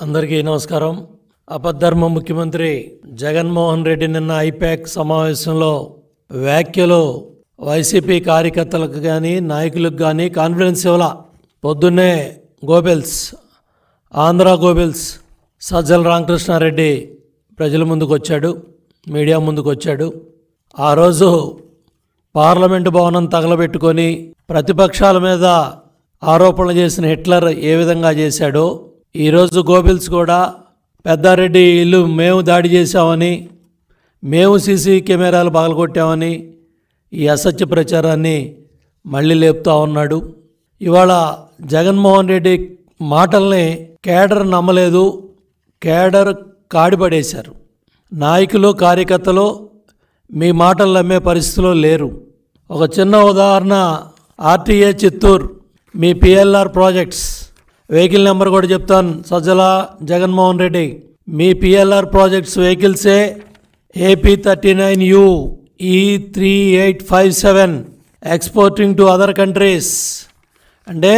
అందరికీ నమస్కారం అపద్ధర్మ ముఖ్యమంత్రి జగన్మోహన్ రెడ్డి నిన్న ఐపాక్ సమావేశంలో వ్యాఖ్యలు వైసీపీ కార్యకర్తలకు కానీ నాయకులకు కానీ కాన్ఫిడెన్స్ ఇవ్వాల పొద్దున్నే గోబెల్స్ ఆంధ్ర గోబెల్స్ సజ్జల రామకృష్ణారెడ్డి ప్రజల ముందుకు వచ్చాడు మీడియా ముందుకు వచ్చాడు ఆ రోజు పార్లమెంటు భవనం తగలబెట్టుకొని ప్రతిపక్షాల మీద ఆరోపణలు చేసిన హిట్లర్ ఏ విధంగా చేశాడో ఈరోజు గోబిల్స్ కూడా పెద్దారెడ్డి ఇల్లు మేము దాడి చేశామని మేము సీసీ కెమెరాలు పగలగొట్టామని ఈ అసత్య ప్రచారాన్ని మళ్ళీ లేపుతా ఉన్నాడు ఇవాళ జగన్మోహన్ రెడ్డి మాటల్ని కేడర్ నమ్మలేదు కేడర్ కాడిపడేశారు నాయకులు కార్యకర్తలు మీ మాటలు నమ్మే పరిస్థితిలో లేరు ఒక చిన్న ఉదాహరణ ఆర్టీఏ చిత్తూరు మీ పిఎల్ఆర్ ప్రాజెక్ట్స్ వెహికల్ నెంబర్ కూడా చెప్తాను సజ్జల జగన్మోహన్ రెడ్డి మీ పిఎల్ఆర్ ప్రాజెక్ట్స్ వెహికల్సే AP thirty nine U E three eight five seven exporting to other countries అంటే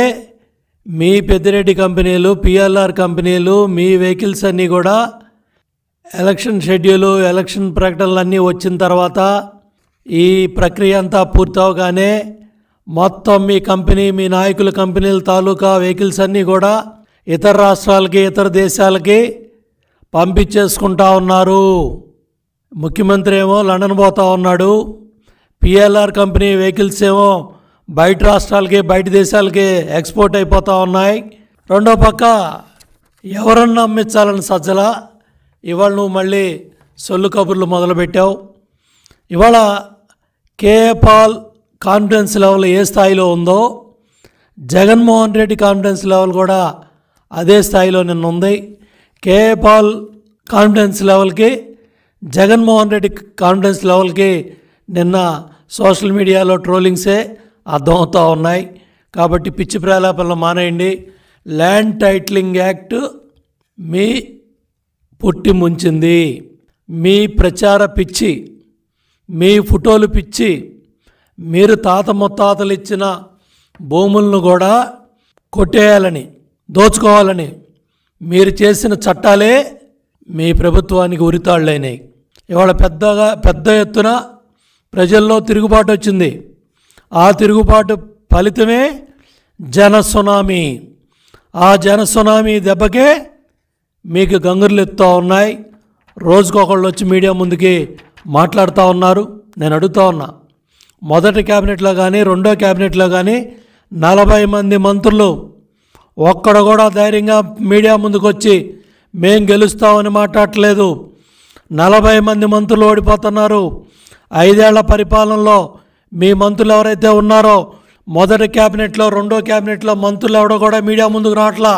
మీ పెద్దిరెడ్డి కంపెనీలు పిఎల్ఆర్ కంపెనీలు మీ వెహికల్స్ అన్నీ కూడా ఎలక్షన్ షెడ్యూలు ఎలక్షన్ ప్రకటనలు అన్నీ వచ్చిన తర్వాత ఈ ప్రక్రియ అంతా పూర్తవగానే మొత్తం మీ కంపెనీ మీ నాయకుల కంపెనీల తాలూకా వెహికల్స్ అన్నీ కూడా ఇతర రాష్ట్రాలకి ఇతర దేశాలకి పంపించేసుకుంటా ఉన్నారు ముఖ్యమంత్రి ఏమో లండన్ పోతా ఉన్నాడు పిఎల్ఆర్ కంపెనీ వెహికల్స్ ఏమో బయట రాష్ట్రాలకి బయట దేశాలకి ఎక్స్పోర్ట్ అయిపోతూ ఉన్నాయి రెండో పక్క ఎవరన్నా అమ్మించాలని సజ్జల ఇవాళ నువ్వు మళ్ళీ సొల్లు కబుర్లు మొదలుపెట్టావు ఇవాళ కేఏ పాల్ కాన్ఫిడెన్స్ లెవెల్ ఏ స్థాయిలో ఉందో జగన్మోహన్ రెడ్డి కాన్ఫిడెన్స్ లెవెల్ కూడా అదే స్థాయిలో నిన్న ఉంది కేఏ పాల్ కాన్ఫిడెన్స్ లెవెల్కి జగన్మోహన్ రెడ్డి కాన్ఫిడెన్స్ లెవెల్కి నిన్న సోషల్ మీడియాలో ట్రోలింగ్సే అర్థమవుతూ ఉన్నాయి కాబట్టి పిచ్చి ప్రేలాపనలు మానేయండి ల్యాండ్ టైటిలింగ్ యాక్ట్ మీ పుట్టి ముంచింది మీ ప్రచార పిచ్చి మీ ఫోటోలు పిచ్చి మీరు తాత ముత్తాతలు ఇచ్చిన భూములను కూడా కొట్టేయాలని దోచుకోవాలని మీరు చేసిన చట్టాలే మీ ప్రభుత్వానికి ఉరితాళ్ళైనాయి ఇవాళ పెద్దగా పెద్ద ఎత్తున ప్రజల్లో తిరుగుబాటు వచ్చింది ఆ తిరుగుబాటు ఫలితమే జన సునామీ ఆ జన సునామీ దెబ్బకే మీకు గంగుర్లు ఎత్తుతూ ఉన్నాయి రోజుకొకళ్ళు వచ్చి మీడియా ముందుకి మాట్లాడుతూ ఉన్నారు నేను అడుగుతా ఉన్నా మొదటి క్యాబినెట్లో కానీ రెండో క్యాబినెట్లో కానీ నలభై మంది మంత్రులు ఒక్కడ కూడా ధైర్యంగా మీడియా ముందుకు వచ్చి మేం గెలుస్తామని మాట్లాడట్లేదు నలభై మంది మంత్రులు ఓడిపోతున్నారు ఐదేళ్ల పరిపాలనలో మీ మంత్రులు ఎవరైతే ఉన్నారో మొదటి క్యాబినెట్లో రెండో క్యాబినెట్లో మంత్రులు ఎవడో కూడా మీడియా ముందుకు రావట్లా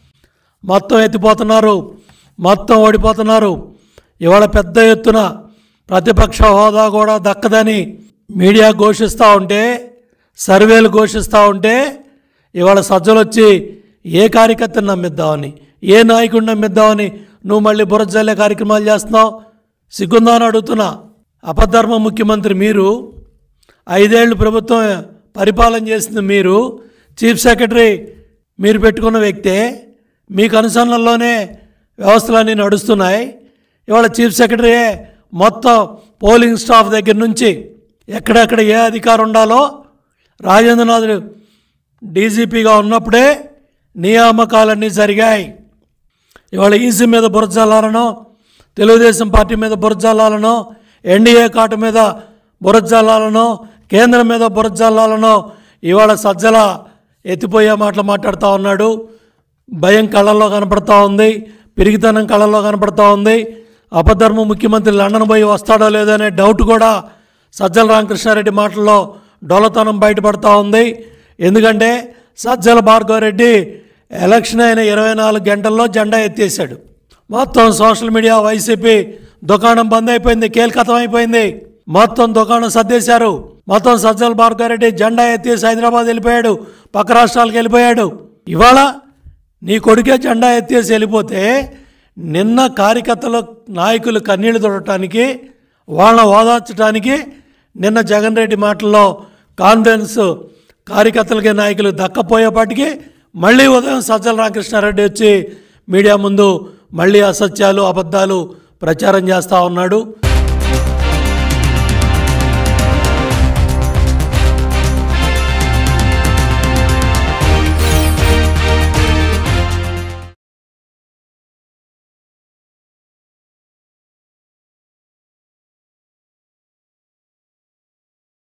మొత్తం ఎత్తిపోతున్నారు మొత్తం ఓడిపోతున్నారు ఇవాళ పెద్ద ఎత్తున ప్రతిపక్ష హోదా కూడా దక్కదని మీడియా ఘోషిస్తూ ఉంటే సర్వేలు ఘోషిస్తూ ఉంటే ఇవాళ సజ్జలు వచ్చి ఏ కార్యకర్తను నమ్మిద్దామని ఏ నాయకుడిని నమ్మిద్దామని నువ్వు మళ్ళీ బురజల్లే కార్యక్రమాలు చేస్తున్నావు సిగ్గుందా అని అడుగుతున్నా అపధర్మ ముఖ్యమంత్రి మీరు ఐదేళ్ళు ప్రభుత్వం పరిపాలన చేసింది మీరు చీఫ్ సెక్రటరీ మీరు పెట్టుకున్న వ్యక్తే మీకు అనుసరణలోనే వ్యవస్థలన్నీ నడుస్తున్నాయి ఇవాళ చీఫ్ సెక్రటరీయే మొత్తం పోలింగ్ స్టాఫ్ దగ్గర నుంచి ఎక్కడెక్కడ ఏ అధికారం ఉండాలో రాజేంద్రనాథ్ డీజీపీగా ఉన్నప్పుడే నియామకాలన్నీ జరిగాయి ఇవాళ ఈసీ మీద బురజల్లాలనో తెలుగుదేశం పార్టీ మీద బురజల్లాలనో ఎన్డీఏ కాటు మీద బురజల్లాలనో కేంద్రం మీద బురజల్లాలనో ఇవాళ సజ్జల ఎత్తిపోయే మాటలు మాట్లాడుతూ ఉన్నాడు భయం కళ్ళల్లో కనపడతా ఉంది పిరిగితనం కళ్ళల్లో కనపడతా ఉంది అపధర్మ ముఖ్యమంత్రి లండన్ పోయి వస్తాడో లేదో అనే డౌట్ కూడా సజ్జల రామకృష్ణారెడ్డి మాటల్లో డొలతనం బయటపడతా ఉంది ఎందుకంటే సజ్జల భార్గవరెడ్డి ఎలక్షన్ అయిన ఇరవై నాలుగు గంటల్లో జెండా ఎత్తేసాడు మొత్తం సోషల్ మీడియా వైసీపీ దుకాణం బంద్ అయిపోయింది కీలకతం అయిపోయింది మొత్తం దుకాణం సర్దేశారు మొత్తం సజ్జల భార్గవరెడ్డి జెండా ఎత్తేసి హైదరాబాద్ వెళ్ళిపోయాడు పక్క రాష్ట్రాలకు వెళ్ళిపోయాడు ఇవాళ నీ కొడుకే జెండా ఎత్తేసి వెళ్ళిపోతే నిన్న కార్యకర్తల నాయకులు కన్నీళ్లు తొడటానికి వాళ్ళని ఓదార్చడానికి నిన్న జగన్ రెడ్డి మాటల్లో కాన్ఫిడెన్స్ కార్యకర్తలకి నాయకులు దక్కపోయేపాటికి మళ్ళీ ఉదయం సజ్జల రామకృష్ణారెడ్డి వచ్చి మీడియా ముందు మళ్ళీ అసత్యాలు అబద్ధాలు ప్రచారం చేస్తూ ఉన్నాడు